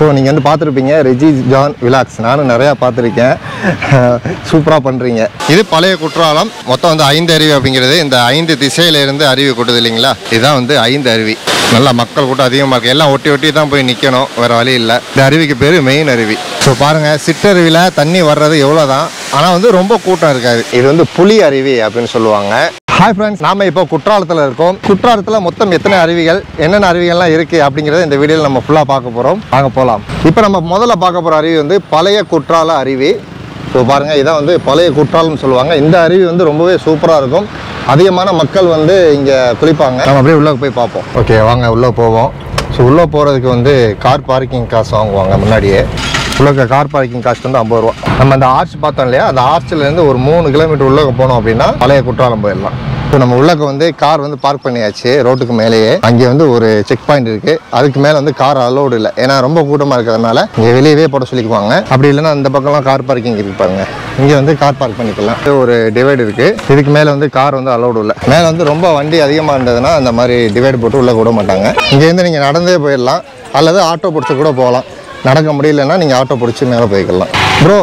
so நீங்கள் வந்து பார்த்துருப்பீங்க ரெஜி ஜான் விலாக்ஸ் நானும் நிறையா பார்த்துருக்கேன் சூப்பராக பண்ணுறீங்க இது பழைய குற்றாலம் மொத்தம் வந்து ஐந்து அருவி அப்படிங்கிறது இந்த ஐந்து திசையிலிருந்து அருவி கொட்டுது இல்லைங்களா இதுதான் வந்து ஐந்து அருவி நல்லா மக்கள் கூட்டம் அதிகமாக இருக்குது எல்லாம் ஒட்டி ஒட்டி தான் போய் நிற்கணும் வேறு வழி இல்லை இந்த அருவிக்கு பேர் மெயின் அருவி ஸோ பாருங்கள் சிற்றருவியில் தண்ணி வர்றது எவ்வளோ தான் ஆனால் வந்து ரொம்ப கூட்டம் இருக்காது இது வந்து புலி அருவி அப்படின்னு சொல்லுவாங்க ஹாய் ஃப்ரெண்ட்ஸ் நாம இப்போ குற்றாலத்தில் இருக்கோம் குற்றாலத்தில் மொத்தம் எத்தனை அருவிகள் என்னென்ன அருவிகள்லாம் இருக்குது அப்படிங்கிறத இந்த வீடியோவில் நம்ம ஃபுல்லாக பார்க்க போகிறோம் வாங்க போகலாம் இப்போ நம்ம முதல்ல பார்க்க போகிற அருவி வந்து பழைய குற்றால அருவி ஸோ பாருங்கள் இதான் வந்து பழைய குற்றாலம்னு சொல்லுவாங்க இந்த அருவி வந்து ரொம்பவே சூப்பராக இருக்கும் அதிகமான மக்கள் வந்து இங்கே குளிப்பாங்க நம்ம அப்படியே உள்ளே போய் பார்ப்போம் ஓகே வாங்க உள்ளே போவோம் ஸோ உள்ளே போகிறதுக்கு வந்து கார் பார்க்கிங் காசு வாங்குவாங்க முன்னாடியே உள்ள கார் பார்க்கிங் காஸ்ட் வந்து ஐம்பது ரூபா நம்ம அந்த ஆர்ச் பார்த்தோம் இல்லையா அந்த ஆர்ச்சில் இருந்து ஒரு மூணு கிலோமீட்டர் உள்ள போனோம் அப்படின்னா பழைய குற்றாலம் போயிடலாம் இப்போ நம்ம உள்ளக்க வந்து கார் வந்து பார்க் பண்ணியாச்சு ரோட்டுக்கு மேலேயே அங்கே வந்து ஒரு செக் பாயிண்ட் இருக்கு அதுக்கு மேலே வந்து கார் அலோடு இல்லை ஏன்னா ரொம்ப கூட்டமாக இருக்கிறதுனால இங்கே வெளியவே போட சொல்லிக்குவாங்க அப்படி இல்லைன்னா அந்த பக்கம்லாம் கார் பார்க்கிங் இருக்கு பாருங்க இங்கே வந்து கார் பார்க் பண்ணிக்கலாம் இது ஒரு டிவைடு இருக்கு இதுக்கு மேலே வந்து கார் வந்து அலோடு இல்லை மேலே வந்து ரொம்ப வண்டி அதிகமாக இருந்ததுன்னா அந்த மாதிரி டிவைடு போட்டு உள்ள விட மாட்டாங்க இங்கேருந்து நீங்கள் நடந்தே போயிடலாம் அல்லது ஆட்டோ பிடிச்சி கூட போகலாம் நடக்க முடியலன்னா நீங்கள் ஆட்டோ பிடிச்சி மேலே போய்க்கலாம் ப்ரோ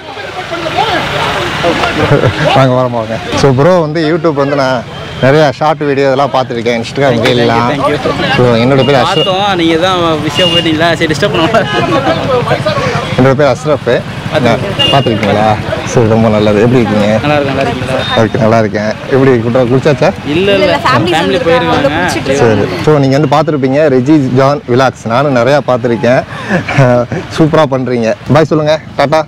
வாங்க வரமா வாங்க ஸோ ப்ரோ வந்து யூடியூப் வந்து நான் நிறைய ஷார்ட் வீடியோ இதெல்லாம் பார்த்துருக்கேன் இன்ஸ்டாகிராம் ரீல்லாம் ஸோ என்னோட பேர் அஷ்ரஃப் பார்த்தோம் நீங்கள் தான் விஷயம் போயிட்டீங்களா சரி டிஸ்டர்ப் பண்ண என்னோட பேர் அஷ்ரஃப் பார்த்துருக்கீங்களா சரி ரொம்ப நல்லது எப்படி இருக்கீங்க நல்லா இருக்கு நல்லா இருக்கீங்களா ஓகே நல்லா இருக்கேன் எப்படி குற்ற குளிச்சாச்சா இல்லை இல்லை ஃபேமிலி போயிருக்காங்க சரி ஸோ நீங்கள் வந்து பார்த்துருப்பீங்க ரெஜி ஜான் விலாக்ஸ் நானும் நிறையா பார்த்துருக்கேன் சூப்பராக பண்ணுறீங்க பாய் சொல்லுங்கள் டாட்டா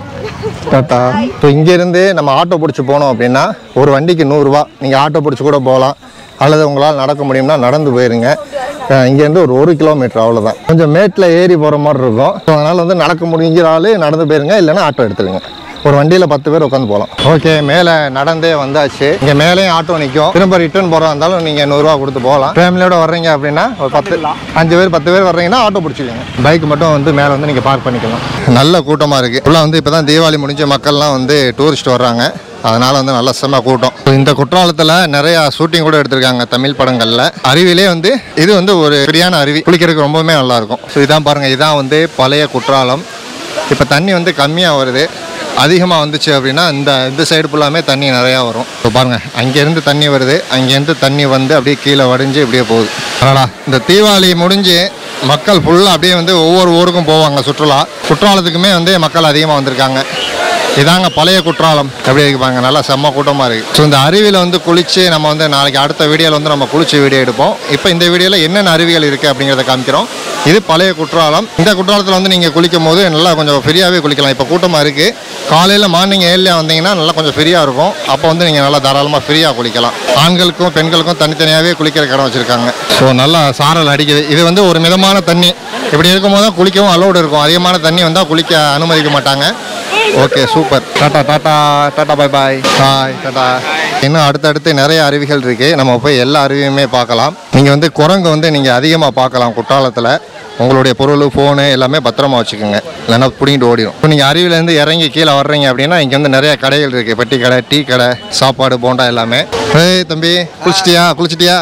டாட்டா இப்போ இங்கேருந்து நம்ம ஆட்டோ பிடிச்சி போனோம் அப்படின்னா ஒரு வண்டிக்கு நூறுரூவா நீங்கள் ஆட்டோ பிடிச்சி கூட போகலாம் அல்லது உங்களால் நடக்க முடியும்னா நடந்து போயிருங்க அஹ் இங்கேருந்து ஒரு ஒரு கிலோமீட்டர் அவ்வளோதான் கொஞ்சம் மேட்டில் ஏறி போகிற மாதிரி இருக்கும் ஸோ அதனால் வந்து நடக்க முடிங்கிற ஆளு நடந்து போயிருங்க இல்லைன்னா ஆட்டோ எடுத்துருங்க ஒரு வண்டியில் பத்து பேர் உட்காந்து போகலாம் ஓகே மேலே நடந்தே வந்தாச்சு இங்கே மேலேயும் ஆட்டோ நிற்கும் திரும்ப ரிட்டர்ன் போகிறதா இருந்தாலும் நீங்கள் நூறுரூவா கொடுத்து போகலாம் ஃபேமிலியோட வர்றீங்க அப்படின்னா ஒரு பத்து அஞ்சு பேர் பத்து பேர் வர்றீங்கன்னா ஆட்டோ பிடிச்சிக்கோங்க பைக் மட்டும் வந்து மேலே வந்து நீங்கள் பார்க் பண்ணிக்கலாம் நல்ல கூட்டமாக இருக்குது உள்ள வந்து இப்போ தான் தீபாவளி முடிஞ்ச மக்கள்லாம் வந்து டூரிஸ்ட் வர்றாங்க அதனால வந்து நல்ல செம்ம கூட்டம் இந்த குற்றாலத்தில் நிறைய ஷூட்டிங் கூட எடுத்திருக்காங்க தமிழ் படங்கள்ல அருவிலே வந்து இது வந்து ஒரு சரியான அருவி குளிக்கிறதுக்கு ரொம்பவுமே நல்லா இருக்கும் ஸோ இதான் பாருங்க இதான் வந்து பழைய குற்றாலம் இப்போ தண்ணி வந்து கம்மியாக வருது அதிகமாக வந்துச்சு அப்படின்னா இந்த இந்த சைடு ஃபுல்லாமே தண்ணி நிறையா வரும் இப்போ பாருங்கள் அங்கேருந்து தண்ணி வருது அங்கேருந்து தண்ணி வந்து அப்படியே கீழே வடிஞ்சு இப்படியே போகுது அதனால் இந்த தீபாவளி முடிஞ்சு மக்கள் ஃபுல்லாக அப்படியே வந்து ஒவ்வொரு ஊருக்கும் போவாங்க சுற்றுலா குற்றாலத்துக்குமே வந்து மக்கள் அதிகமாக வந்திருக்காங்க இதாங்க பழைய குற்றாலம் எப்படி இருக்கு பாருங்க நல்லா செம்ம கூட்டமாக இருக்குது ஸோ இந்த அருவியில் வந்து குளிச்சு நம்ம வந்து நாளைக்கு அடுத்த வீடியோவில் வந்து நம்ம குளிச்சு வீடியோ எடுப்போம் இப்போ இந்த வீடியோவில் என்னென்ன அருவிகள் இருக்குது அப்படிங்கிறத காமிக்கிறோம் இது பழைய குற்றாலம் இந்த குற்றாலத்தில் வந்து நீங்கள் குளிக்கும் போது நல்லா கொஞ்சம் ஃப்ரீயாகவே குளிக்கலாம் இப்போ கூட்டமாக இருக்குது காலையில் மார்னிங் ஏர்லியா வந்தீங்கன்னா நல்லா கொஞ்சம் ஃப்ரீயாக இருக்கும் அப்போ வந்து நீங்கள் நல்லா தாராளமாக ஃப்ரீயாக குளிக்கலாம் ஆண்களுக்கும் பெண்களுக்கும் தனித்தனியாகவே குளிக்கிற இடம் வச்சுருக்காங்க ஸோ நல்லா சாரல் அடிக்குது இது வந்து ஒரு மிதமான தண்ணி இப்படி இருக்கும்போது தான் குளிக்கவும் அலோடு இருக்கும் அதிகமான தண்ணி வந்தால் குளிக்க அனுமதிக்க மாட்டாங்க okay super tata tata tata bye bye bye tata இன்னும் அடுத்தடுத்து நிறைய அருவிகள் இருக்கு நம்ம போய் எல்லா அருவியுமே பார்க்கலாம் நீங்கள் வந்து குரங்கு வந்து நீங்கள் அதிகமாக பார்க்கலாம் குற்றாலத்தில் உங்களுடைய பொருள் ஃபோனு எல்லாமே பத்திரமா வச்சுக்கோங்க இல்லைன்னா பிடிங்கிட்டு ஓடிடும் இப்போ நீங்கள் அருவிலேருந்து இறங்கி கீழே வர்றீங்க அப்படின்னா இங்கே வந்து நிறைய கடைகள் இருக்குது பெட்டி கடை டீ கடை சாப்பாடு போண்டா எல்லாமே ஏய் தம்பி குளிச்சிட்டியா குளிச்சிட்டியா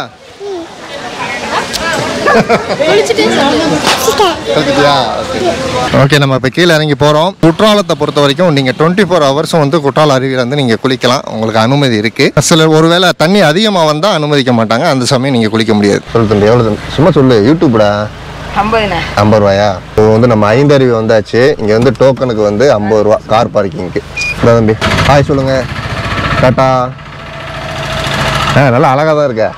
கற்றுக்கிட்டியா ஓகே நம்ம இப்போ கீழே இறங்கி போகிறோம் குற்றாலத்தை பொறுத்த வரைக்கும் நீங்கள் டுவெண்ட்டி ஃபோர் ஹவர்ஸும் வந்து குற்றால அருவியில் வந்து நீங்கள் குளிக்கலாம் உங்களுக்கு அனுமதி இருக்குது சில ஒருவேளை தண்ணி அதிகமாக வந்தால் அனுமதிக்க மாட்டாங்க அந்த சமயம் நீங்கள் குளிக்க முடியாது சொல்லு தம்பி எவ்வளோ தம்பி சும்மா சொல்லு யூடியூப்டா ஐம்பதுண்ணே ஐம்பது ரூபாயா இப்போ வந்து நம்ம ஐந்து அருவி வந்தாச்சு இங்கே வந்து டோக்கனுக்கு வந்து ஐம்பது ரூபா கார் பார்க்கிங்க்கு இந்த தம்பி ஹாய் சொல்லுங்க டாட்டா ஆ நல்லா அழகாக தான் இருக்க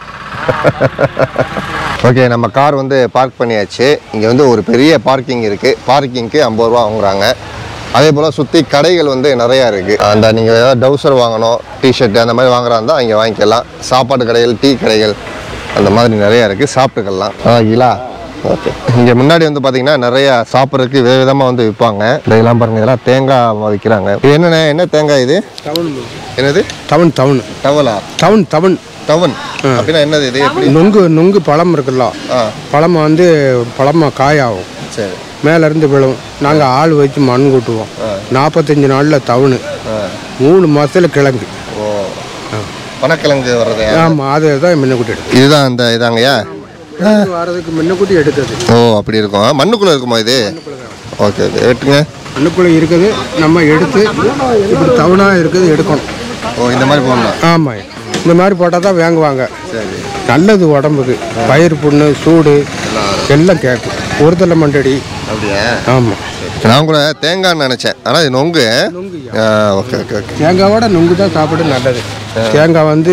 ஓகே நம்ம கார் வந்து பார்க் பண்ணியாச்சு இங்கே வந்து ஒரு பெரிய பார்க்கிங் இருக்குது பார்க்கிங்க்கு ஐம்பது ரூபா வாங்குறாங்க அதே போல் சுற்றி கடைகள் வந்து நிறையா இருக்குது அந்த நீங்கள் ஏதாவது டவுசர் வாங்கணும் டிஷர்ட் அந்த மாதிரி வாங்குறா இருந்தால் இங்கே வாங்கிக்கலாம் சாப்பாடு கடைகள் டீ கடைகள் அந்த மாதிரி நிறையா இருக்குது சாப்பிட்டுக்கலாம் ஆகிங்களா ஓகே இங்கே முன்னாடி வந்து பார்த்தீங்கன்னா நிறைய சாப்பிட்றதுக்கு வித விதமாக வந்து விற்பாங்க இதெல்லாம் பாருங்க இதெல்லாம் தேங்காய் விற்கிறாங்க இது என்னண்ணே என்ன தேங்காய் இது டவுன் என்னது டவுன் டவுன் டவலா டவுன் டவுன் டவன் அப்படின்னா என்னது இது எப்படி நொங்கு நொங்கு பழம் இருக்குல்ல ஆ பழம் வந்து பழமாக காயாகும் சரி மேலேருந்து விழும் நாங்கள் ஆள் வச்சு மண் கூட்டுவோம் நாற்பத்தஞ்சு நாளில் தவுனு மூணு மாதத்தில் கிழங்கு ஓ பனக்கிழங்கு வர்றது ஆமாம் அதை தான் முன்னக்கூட்டி எடுக்கும் இதுதான் அந்த இதாங்கய்யா வரதுக்கு முன்னக்கூட்டி எடுத்தது ஓ அப்படி இருக்கும் மண்ணுக்குள்ளே இருக்குமா இது ஓகே ஓகே வெட்டுங்க மண்ணுக்குள்ளே இருக்குது நம்ம எடுத்து இப்படி தவணாக இருக்குது எடுக்கணும் ஓ இந்த மாதிரி போடணும் ஆமாம் இந்த மாதிரி போட்டால் தான் வாங்குவாங்க சரி நல்லது உடம்புக்கு பயிர் புண்ணு சூடு எல்லாம் கேட்கும் ஒரு தலை மண்டடி அப்படியா ஆமாம் நான் கூட தேங்காய்னு நினச்சேன் ஆனால் இது நொங்கு ஆ, ஓகே ஓகே ஓகே தேங்காவோட நுங்கு தான் சாப்பிட நல்லது தேங்காய் வந்து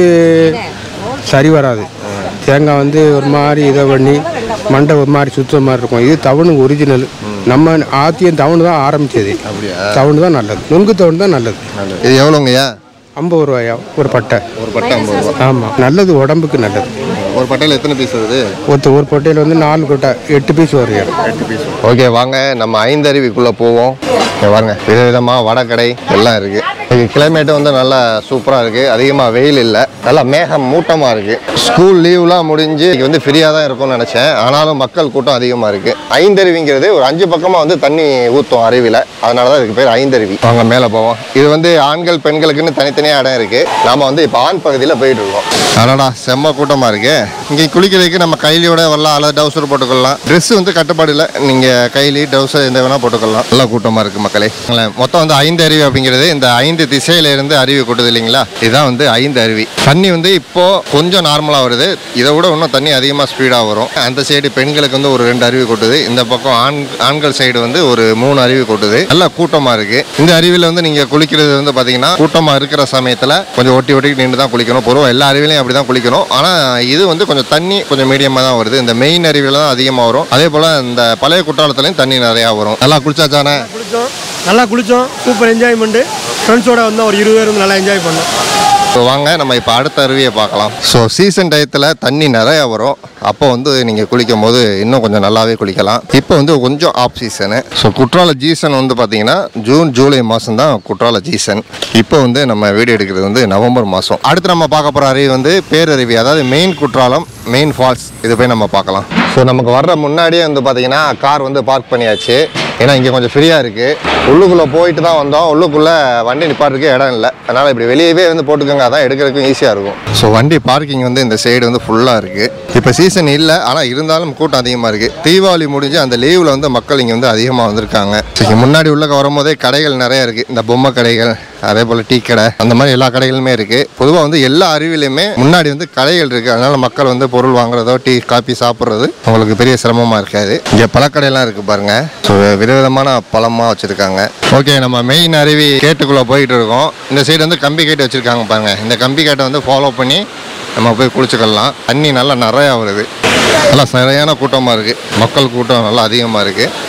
சரி வராது தேங்காய் வந்து ஒரு மாதிரி இதை பண்ணி மண்டை ஒரு மாதிரி சுத்துற மாதிரி இருக்கும் இது தவணு ஒரிஜினல் நம்ம ஆத்தியம் தவணு தான் ஆரம்பிச்சது அப்படியா தவணு தான் நல்லது நுங்கு தவணு தான் நல்லது இது எவ்வளோங்கய்யா ஐம்பது ரூபாயா ஒரு பட்டை ஒரு பட்டை ஐம்பது ரூபா ஆமாம் நல்லது உடம்புக்கு நல்லது ஒரு பட்டையில் எத்தனை பீஸ் வருது ஒருத்த ஒரு பட்டையில் வந்து நாலு கொட்டை எட்டு பீஸ் வரையும் எட்டு பீஸ் ஓகே வாங்க நம்ம ஐந்தருவிக்குள்ளே போவோம் இங்க பாருங்க விதவிதமாக வடக்கடை எல்லாம் இருக்குது இது கிளைமேட்டு வந்து நல்லா சூப்பராக இருக்குது அதிகமாக வெயில் இல்லை நல்லா மேகம் மூட்டமாக இருக்குது ஸ்கூல் லீவ்லாம் முடிஞ்சு இங்க வந்து ஃப்ரீயாக தான் இருக்கும்னு நினச்சேன் ஆனாலும் மக்கள் கூட்டம் அதிகமாக இருக்குது ஐந்தருவிங்கிறது ஒரு அஞ்சு பக்கமாக வந்து தண்ணி ஊற்றும் அருவியில் அதனால தான் இதுக்கு பேர் ஐந்தருவி வாங்க மேலே போவோம் இது வந்து ஆண்கள் பெண்களுக்குன்னு தனித்தனியாக இடம் இருக்குது நாம வந்து இப்போ ஆண் பகுதியில் போயிட்டு இருக்கோம் அடடா செம்ம கூட்டமாக இருக்கு இங்கே குளிக்கிறதுக்கு நம்ம கைலியோட வரலாம் அல்லது டவுசர் போட்டுக்கலாம் Dress வந்து கட்டுப்பாடு இல்லை நீங்கள் கைலி டவுசர் எந்த வேணால் போட்டுக்கலாம் நல்லா கூட்டமாக இருக்குது மக்களே இல்ல, மொத்தம் வந்து ஐந்து அருவி அப்படிங்கிறது இந்த ஐந்து திசையில இருந்து அருவி கொட்டுது இல்லைங்களா இதுதான் வந்து ஐந்து அருவி தண்ணி வந்து இப்போ கொஞ்சம் நார்மலாக வருது இதை விட இன்னும் தண்ணி அதிகமாக ஸ்பீடாக வரும் அந்த சைடு பெண்களுக்கு வந்து ஒரு ரெண்டு அருவி கொட்டுது இந்த பக்கம் ஆண் ஆண்கள் சைடு வந்து ஒரு மூணு அருவி கொட்டுது நல்லா கூட்டமாக இருக்கு இந்த அருவியில் வந்து நீங்கள் குளிக்கிறது வந்து பார்த்தீங்கன்னா கூட்டமாக இருக்கிற சமயத்தில் கொஞ்சம் ஒட்டி ஒட்டி நின்று தான் குளிக்கணும் பொதுவாக எல்லா அருவிலையும் அப்படி தான் குளிக்கணும் ஆனால் இது வந்து கொஞ்சம் தண்ணி கொஞ்சம் மீடியமாக தான் வருது இந்த மெயின் அருவியில் தான் அதிகமாக வரும் அதே போல் இந்த பழைய குற்றாலத்துலையும் தண்ணி நிறையா வரும் நல்லா குளிச்சாச்சானே குளித்தோம் நல்லா குளித்தோம் சூப்பர் என்ஜாய்மெண்ட்டு ஃப்ரெண்ட்ஸோட வந்தோம் ஒரு இருபது பேர் வந்து நல்லா என்ஜாய் பண்ணோம் ஸோ வாங்க நம்ம இப்போ அடுத்த அருவியை பார்க்கலாம் ஸோ சீசன் டயத்தில் தண்ணி நிறையா வரும் அப்போ வந்து நீங்கள் குளிக்கும் போது இன்னும் கொஞ்சம் நல்லாவே குளிக்கலாம் இப்போ வந்து கொஞ்சம் ஆஃப் சீசனு ஸோ குற்றால சீசன் வந்து பார்த்தீங்கன்னா ஜூன் ஜூலை மாதம் தான் குற்றால சீசன் இப்போ வந்து நம்ம வீடியோ எடுக்கிறது வந்து நவம்பர் மாதம் அடுத்து நம்ம பார்க்க போகிற அருவி வந்து பேரருவி அதாவது மெயின் குற்றாலம் மெயின் ஃபால்ஸ் இது போய் நம்ம பார்க்கலாம் ஸோ நமக்கு வர்ற முன்னாடியே வந்து பார்த்தீங்கன்னா கார் வந்து பார்க் பண்ணியாச்சு ஏன்னா இங்கே கொஞ்சம் ஃப்ரீயாக இருக்குது உள்ளுக்குள்ளே போயிட்டு தான் வந்தோம் உள்ளுக்குள்ளே வண்டி நிப்பாட்டுறதுக்கு இடம் இல்லை அதனால் இப்படி வெளியவே வந்து போட்டுக்கோங்க அதான் எடுக்கிறதுக்கும் ஈஸியாக இருக்கும் ஸோ வண்டி பார்க்கிங் வந்து இந்த சைடு வந்து ஃபுல்லாக இருக்குது இப்போ சீசன் இல்லை ஆனால் இருந்தாலும் கூட்டம் அதிகமாக இருக்குது தீபாவளி முடிஞ்சு அந்த லீவில் வந்து மக்கள் இங்கே வந்து அதிகமாக வந்திருக்காங்க ஸோ இங்கே முன்னாடி உள்ளக்க வரும்போதே கடைகள் நிறைய இருக்குது இந்த பொம்மை கடைகள் அதே போல் டீ கடை அந்த மாதிரி எல்லா கடைகளுமே இருக்குது பொதுவாக வந்து எல்லா அருவிலையுமே முன்னாடி வந்து கடைகள் இருக்குது அதனால மக்கள் வந்து பொருள் வாங்குறதோ டீ காபி சாப்பிட்றது உங்களுக்கு பெரிய சிரமமாக இருக்காது இங்கே பழக்கடையெல்லாம் இருக்குது பாருங்க ஸோ விதவிதமான பழமாக வச்சுருக்காங்க ஓகே நம்ம மெயின் அருவி கேட்டுக்குள்ளே போயிட்டு இருக்கோம் இந்த சைடு வந்து கம்பி கேட்டு வச்சுருக்காங்க பாருங்க இந்த கம்பி கேட்டை வந்து ஃபாலோ பண்ணி நம்ம போய் குளிச்சுக்கலாம் தண்ணி நல்லா நிறையா வருது நல்லா சரியான கூட்டமாக இருக்குது மக்கள் கூட்டம் நல்லா அதிகமாக இருக்குது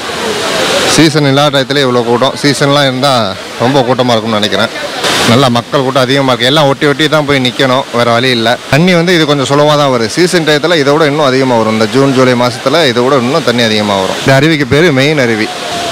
சீசன் இல்லாத டயத்துல இவ்வளோ கூட்டம் சீசன்லாம் இருந்தால் ரொம்ப கூட்டமாக இருக்கும்னு நினைக்கிறேன் நல்லா மக்கள் கூட்டம் அதிகமாக இருக்குது எல்லாம் ஒட்டி ஒட்டி தான் போய் நிற்கணும் வேறு வழி இல்லை தண்ணி வந்து இது கொஞ்சம் சுலவாக தான் வருது சீசன் டயத்தில் இதை விட இன்னும் அதிகமாக வரும் இந்த ஜூன் ஜூலை மாதத்தில் இதை விட இன்னும் தண்ணி அதிகமாக வரும் இந்த அருவிக்கு பேர் மெயின் அருவி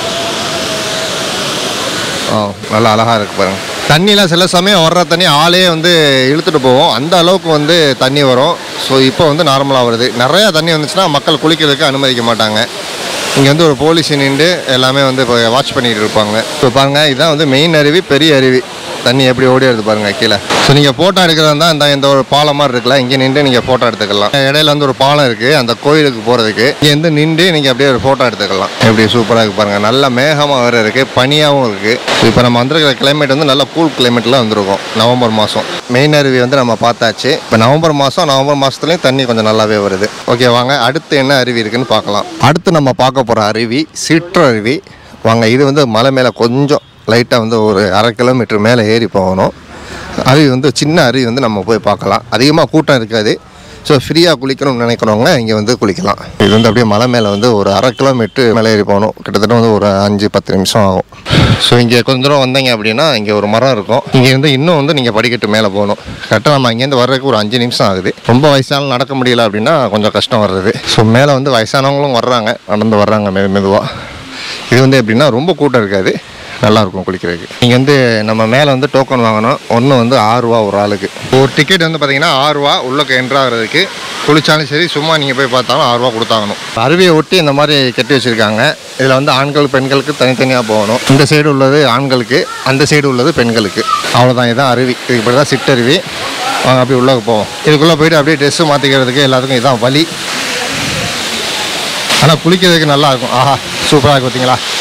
ஆ நல்லா அழகாக இருக்கு பாருங்க தண்ணிலாம் சில சமயம் வர்ற தண்ணி ஆளே வந்து இழுத்துட்டு போவோம் அந்த அளவுக்கு வந்து தண்ணி வரும் ஸோ இப்போ வந்து நார்மலாக வருது நிறையா தண்ணி வந்துச்சுன்னா மக்கள் குளிக்கிறதுக்கு அனுமதிக்க மாட்டாங்க இங்கே வந்து ஒரு போலீஸ் நின்று எல்லாமே வந்து இப்போ வாட்ச் பண்ணிட்டு இருப்பாங்க இப்போ பாருங்க இதுதான் வந்து மெயின் அருவி பெரிய அருவி தண்ணி எப்படி ஓடி வருது பாருங்க கீழே ஸோ நீங்கள் ஃபோட்டோ எடுக்கிறதா இருந்தால் இந்த இந்த ஒரு பாலம் மாதிரி இருக்குல்ல இங்கே நின்று நீங்கள் ஃபோட்டோ எடுத்துக்கலாம் இடையில வந்து ஒரு பாலம் இருக்குது அந்த கோயிலுக்கு போகிறதுக்கு இங்கே வந்து நின்று நீங்கள் அப்படியே ஒரு ஃபோட்டோ எடுத்துக்கலாம் எப்படி சூப்பராக இருக்கு பாருங்க நல்ல மேகமாக வேறு இருக்குது பனியாகவும் இருக்குது இப்போ நம்ம வந்திருக்கிற கிளைமேட் வந்து நல்ல கூல் கிளைமேட்டில் வந்திருக்கும் நவம்பர் மாதம் மெயின் அருவி வந்து நம்ம பார்த்தாச்சு இப்போ நவம்பர் மாதம் நவம்பர் மாதத்துலேயும் தண்ணி கொஞ்சம் நல்லாவே வருது ஓகே வாங்க அடுத்து என்ன அருவி இருக்குன்னு பார்க்கலாம் அடுத்து நம்ம பார்க்க போகிற அருவி சிற்றருவி வாங்க இது வந்து மலை மேலே கொஞ்சம் லைட்டாக வந்து ஒரு அரை கிலோமீட்டர் மேலே ஏறி போகணும் அருவி வந்து சின்ன அருவி வந்து நம்ம போய் பார்க்கலாம் அதிகமாக கூட்டம் இருக்காது ஸோ ஃப்ரீயாக குளிக்கணும்னு நினைக்கிறவங்க இங்கே வந்து குளிக்கலாம் இது வந்து அப்படியே மலை மேலே வந்து ஒரு அரை கிலோமீட்டர் மேலே ஏறி போகணும் கிட்டத்தட்ட வந்து ஒரு அஞ்சு பத்து நிமிஷம் ஆகும் ஸோ இங்கே கொஞ்ச தூரம் வந்தீங்க அப்படின்னா இங்கே ஒரு மரம் இருக்கும் இங்கேருந்து இன்னும் வந்து நீங்கள் படிக்கட்டு மேலே போகணும் கரெக்டாக நம்ம இங்கேருந்து வர்றதுக்கு ஒரு அஞ்சு நிமிஷம் ஆகுது ரொம்ப வயசானாலும் நடக்க முடியல அப்படின்னா கொஞ்சம் கஷ்டம் வர்றது ஸோ மேலே வந்து வயசானவங்களும் வர்றாங்க நடந்து வர்றாங்க மெது மெதுவாக இது வந்து எப்படின்னா ரொம்ப கூட்டம் இருக்காது நல்லா இருக்கும் குளிக்கிறதுக்கு நீங்கள் வந்து நம்ம மேலே வந்து டோக்கன் வாங்கணும் ஒன்று வந்து ஆறு ரூபா ஒரு ஆளுக்கு ஒரு டிக்கெட் வந்து பார்த்தீங்கன்னா ஆறு ரூபா உள்ளே என்ட்ரு ஆகிறதுக்கு குளிச்சாலும் சரி சும்மா நீங்கள் போய் பார்த்தாலும் ஆறு ரூபா கொடுத்தாகணும் அருவியை ஒட்டி இந்த மாதிரி கட்டி வச்சுருக்காங்க இதில் வந்து ஆண்கள் பெண்களுக்கு தனித்தனியாக போகணும் இந்த சைடு உள்ளது ஆண்களுக்கு அந்த சைடு உள்ளது பெண்களுக்கு அவ்வளோதான் இதுதான் அருவி இது இப்படி தான் சிட்டருவி வாங்க அப்படியே உள்ளே போவோம் இதுக்குள்ளே போயிட்டு அப்படியே ட்ரெஸ்ஸு மாற்றிக்கிறதுக்கு எல்லாத்துக்கும் இதுதான் வழி ஆனால் குளிக்கிறதுக்கு நல்லா இருக்கும் ஆஹா சூப்பராக இருக்கு பார்த்தீங்களா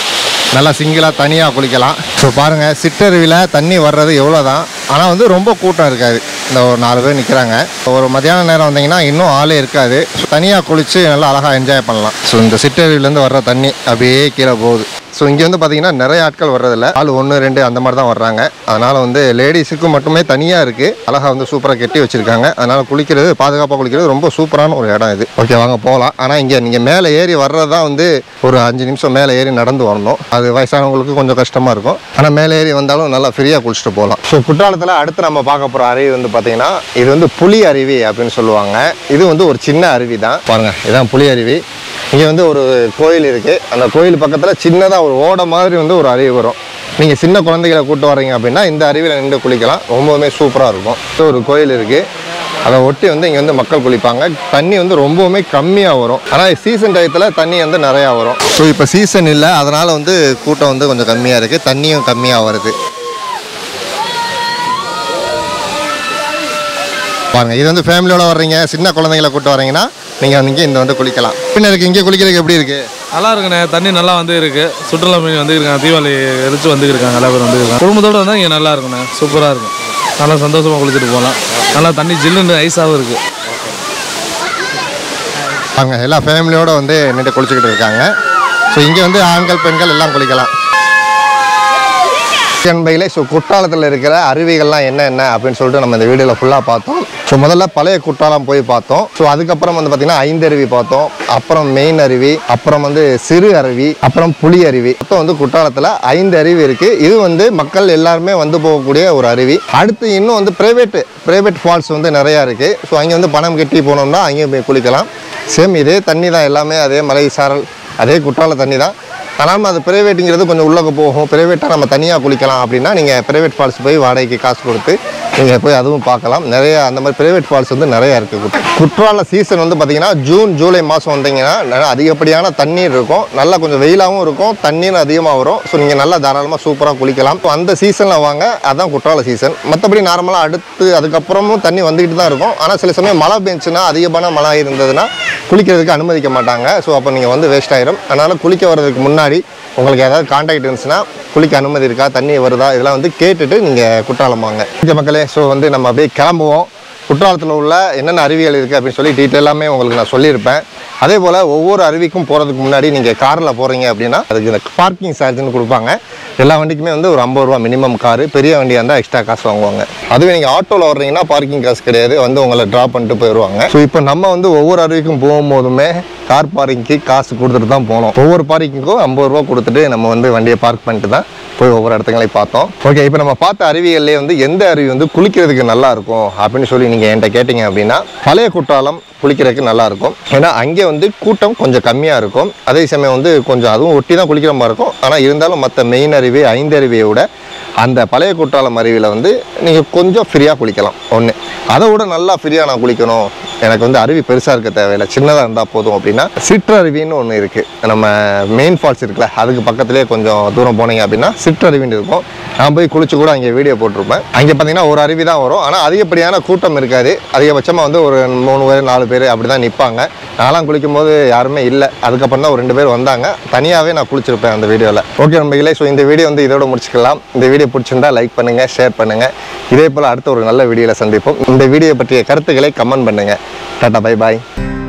நல்லா சிங்கிளாக தனியாக குளிக்கலாம் ஸோ பாருங்கள் சிற்றருவியில் தண்ணி வர்றது எவ்வளோ தான் ஆனால் வந்து ரொம்ப கூட்டம் இருக்காது இந்த ஒரு நாலு பேர் நிற்கிறாங்க ஒரு மத்தியான நேரம் வந்தீங்கன்னா இன்னும் ஆளே இருக்காது தனியாக குளித்து நல்லா அழகாக என்ஜாய் பண்ணலாம் ஸோ இந்த சிற்றருவிலேருந்து வர்ற தண்ணி அப்படியே கீழே போகுது ஸோ இங்கே வந்து பார்த்தீங்கன்னா நிறைய ஆட்கள் வர்றதில்ல ஆள் ஒன்று ரெண்டு அந்த மாதிரி தான் வர்றாங்க அதனால் வந்து லேடிஸுக்கு மட்டுமே தனியாக இருக்குது அழகாக வந்து சூப்பராக கட்டி வச்சுருக்காங்க அதனால் குளிக்கிறது பாதுகாப்பாக குளிக்கிறது ரொம்ப சூப்பரான ஒரு இடம் இது ஓகே வாங்க போகலாம் ஆனால் இங்கே நீங்கள் மேலே ஏறி வர்றது தான் வந்து ஒரு அஞ்சு நிமிஷம் மேலே ஏறி நடந்து வரணும் அது வயசானவங்களுக்கு கொஞ்சம் கஷ்டமாக இருக்கும் ஆனால் மேலே ஏறி வந்தாலும் நல்லா ஃப்ரீயாக குளிச்சுட்டு போகலாம் ஸோ குற்றாலத்தில் அடுத்து நம்ம பார்க்க போகிற அருவி வந்து பார்த்தீங்கன்னா இது வந்து புலி அருவி அப்படின்னு சொல்லுவாங்க இது வந்து ஒரு சின்ன அருவி தான் பாருங்கள் இதான் புலி அருவி இங்கே வந்து ஒரு கோயில் இருக்குது அந்த கோயில் பக்கத்தில் சின்னதாக ஒரு ஓடை மாதிரி வந்து ஒரு அருவி வரும் நீங்கள் சின்ன குழந்தைகளை கூட்டு வர்றீங்க அப்படின்னா இந்த அருவியில் நின்று குளிக்கலாம் ரொம்பவுமே சூப்பராக இருக்கும் இது ஒரு கோயில் இருக்குது அதை ஒட்டி வந்து இங்கே வந்து மக்கள் குளிப்பாங்க தண்ணி வந்து ரொம்பவுமே கம்மியாக வரும் ஆனால் சீசன் டயத்தில் தண்ணி வந்து நிறையா வரும் ஸோ இப்போ சீசன் இல்லை அதனால் வந்து கூட்டம் வந்து கொஞ்சம் கம்மியாக இருக்குது தண்ணியும் கம்மியாக வருது பாருங்க இது வந்து ஃபேமிலியோட வர்றீங்க சின்ன குழந்தைங்களை கூட்டு வர்றீங்கன்னா நீங்கள் இங்கே இந்த வந்து குளிக்கலாம் பின்ன இருக்கு இங்கே குளிக்கிறதுக்கு எப்படி இருக்குது நல்லா இருக்குண்ணே தண்ணி நல்லா வந்து இருக்கு சுற்றுலா பயணி வந்து இருக்காங்க தீபாவளி எரிச்சு வந்து இருக்காங்க எல்லா பேரும் வந்து இருக்காங்க குடும்பத்தோட வந்தால் இங்கே நல்லா இருக்குண்ணே சூப்பராக இருக்கும் நல்லா சந்தோஷமாக குளிச்சுட்டு போகலாம் நல்லா தண்ணி ஜில்லுன்னு ஐஸாகவும் இருக்குது அவங்க எல்லா ஃபேமிலியோட வந்து நின்று குளிச்சுக்கிட்டு இருக்காங்க ஸோ இங்கே வந்து ஆண்கள் பெண்கள் எல்லாம் குளிக்கலாம் என்பையிலே ஸோ குற்றாலத்தில் இருக்கிற அருவிகள்லாம் என்ன என்ன அப்படின்னு சொல்லிட்டு நம்ம இந்த வீடியோவில் ஃபுல்லாக பார்த்தோம் ஸோ முதல்ல பழைய குற்றாலம் போய் பார்த்தோம் ஸோ அதுக்கப்புறம் வந்து பார்த்திங்கன்னா ஐந்து அருவி பார்த்தோம் அப்புறம் மெயின் அருவி அப்புறம் வந்து சிறு அருவி அப்புறம் புலி அருவி மொத்தம் வந்து குற்றாலத்தில் ஐந்து அருவி இருக்குது இது வந்து மக்கள் எல்லாருமே வந்து போகக்கூடிய ஒரு அருவி அடுத்து இன்னும் வந்து ப்ரைவேட் ப்ரைவேட் ஃபால்ஸ் வந்து நிறையா இருக்குது ஸோ அங்கே வந்து பணம் கட்டி போனோம்னா அங்கேயும் போய் குளிக்கலாம் சேம் இதே தண்ணி தான் எல்லாமே அதே மலை சாரல் அதே குற்றால தண்ணி தான் ஆனால் அது ப்ரைவேட்டுங்கிறது கொஞ்சம் உள்ளே போகும் ப்ரைவேட்டாக நம்ம தனியாக குளிக்கலாம் அப்படின்னா நீங்கள் ப்ரைவேட் ஃபால்ஸ் போய் வாடகைக்கு காசு கொடுத்து நீங்கள் போய் அதுவும் பார்க்கலாம் நிறைய அந்த மாதிரி ப்ரைவேட் ஃபால்ஸ் வந்து நிறையா இருக்குது குற்றால சீசன் வந்து பார்த்திங்கன்னா ஜூன் ஜூலை மாதம் வந்தீங்கன்னா நல்ல அதிகப்படியான தண்ணீர் இருக்கும் நல்லா கொஞ்சம் வெயிலாகவும் இருக்கும் தண்ணீர் அதிகமாக வரும் ஸோ நீங்கள் நல்லா தாராளமாக சூப்பராக குளிக்கலாம் ஸோ அந்த சீசனில் வாங்க அதான் குற்றால சீசன் மற்றபடி நார்மலாக அடுத்து அதுக்கப்புறமும் தண்ணி வந்துக்கிட்டு தான் இருக்கும் ஆனால் சில சமயம் மழை பெஞ்சுன்னா அதிகமான மழை இருந்ததுன்னா குளிக்கிறதுக்கு அனுமதிக்க மாட்டாங்க ஸோ அப்போ நீங்கள் வந்து வேஸ்ட் ஆயிரும் அதனால் குளிக்க வர்றதுக்கு முன்னாடி உங்களுக்கு ஏதாவது கான்டாக்ட் இருந்துச்சுன்னா குளிக்க அனுமதி இருக்கா தண்ணி வருதா இதெல்லாம் வந்து கேட்டுட்டு நீங்கள் குற்றாலம் வாங்க ஓகே மக்களே ஸோ வந்து நம்ம அப்படியே கிளம்புவோம் குற்றாலத்தில் உள்ள என்னென்ன அருவிகள் இருக்குது அப்படின்னு சொல்லி டீட்டெயிலாமே உங்களுக்கு நான் சொல்லியிருப்பேன் அதே போல் ஒவ்வொரு அருவிக்கும் போகிறதுக்கு முன்னாடி நீங்கள் காரில் போகிறீங்க அப்படின்னா அதுக்கு இந்த பார்க்கிங் சார்ஜ்னு கொடுப்பாங்க எல்லா வண்டிக்குமே வந்து ஒரு ஐம்பது ரூபா மினிமம் காரு பெரிய வண்டியாக இருந்தால் எக்ஸ்ட்ரா காசு வாங்குவாங்க அதுவே நீங்கள் ஆட்டோவில் வர்றீங்கன்னா பார்க்கிங் காசு கிடையாது வந்து உங்களை ட்ராப் பண்ணிட்டு போயிடுவாங்க ஸோ இப்போ நம்ம வந்து ஒவ்வொரு அருவிக்கும் போகும்போதுமே கார் பார்க்கிங்க்கு காசு கொடுத்துட்டு தான் போனோம் ஒவ்வொரு பார்க்கிங்க்கும் ஐம்பது ரூபா கொடுத்துட்டு நம்ம வந்து வண்டியை பார்க் பண்ணிட்டு தான் போய் ஒவ்வொரு இடத்துங்களையும் பார்த்தோம் ஓகே இப்போ நம்ம பார்த்த அருவிகள்லேயே வந்து எந்த அருவி வந்து குளிக்கிறதுக்கு நல்லா இருக்கும் அப்படின்னு சொல்லி நீங்கள் என்கிட்ட கேட்டிங்க அப்படின்னா பழைய குற்றாலம் குளிக்கிறதுக்கு நல்லா இருக்கும் ஏன்னா அங்கே வந்து கூட்டம் கொஞ்சம் கம்மியாக இருக்கும் அதே சமயம் வந்து கொஞ்சம் அதுவும் ஒட்டி தான் குளிக்கிற மாதிரி இருக்கும் ஆனால் இருந்தாலும் மற்ற மெயின் அருவி ஐந்து அருவியை விட அந்த பழைய குற்றாலம் அருவியில் வந்து நீங்கள் கொஞ்சம் ஃப்ரீயாக குளிக்கலாம் ஒன்று அதை விட நல்லா ஃப்ரீயாக நான் குளிக்கணும் எனக்கு வந்து அருவி பெருசாக இருக்க தேவையில்லை சின்னதாக இருந்தால் போதும் அப்படின்னா சிற்றருவின்னு ஒன்று இருக்குது நம்ம மெயின் ஃபால்ஸ் இருக்குல்ல அதுக்கு பக்கத்துலேயே கொஞ்சம் தூரம் போனீங்க அப்படின்னா சிற்றருவின்னு இருக்கும் நான் போய் குளிச்சு கூட அங்கே வீடியோ போட்டிருப்பேன் அங்கே பார்த்தீங்கன்னா ஒரு அருவி தான் வரும் ஆனால் அதிகப்படியான கூட்டம் இருக்காது அதிகபட்சமாக வந்து ஒரு மூணு பேர் நாலு பேர் அப்படி தான் நிற்பாங்க நான்லாம் குளிக்கும்போது யாருமே இல்லை அதுக்கப்புறம் தான் ஒரு ரெண்டு பேர் வந்தாங்க தனியாகவே நான் குளிச்சிருப்பேன் அந்த வீடியோவில் ஓகே நம்பிகளே ஸோ இந்த வீடியோ வந்து இதோட முடிச்சுக்கலாம் இந்த வீடியோ பிடிச்சிருந்தா லைக் பண்ணுங்கள் ஷேர் பண்ணுங்கள் இதே போல் அடுத்த ஒரு நல்ல வீடியோவில் சந்திப்போம் இந்த வீடியோ பற்றிய கருத்துக்களை கமெண்ட் பண்ணுங்கள் டாட்டா பை பாய்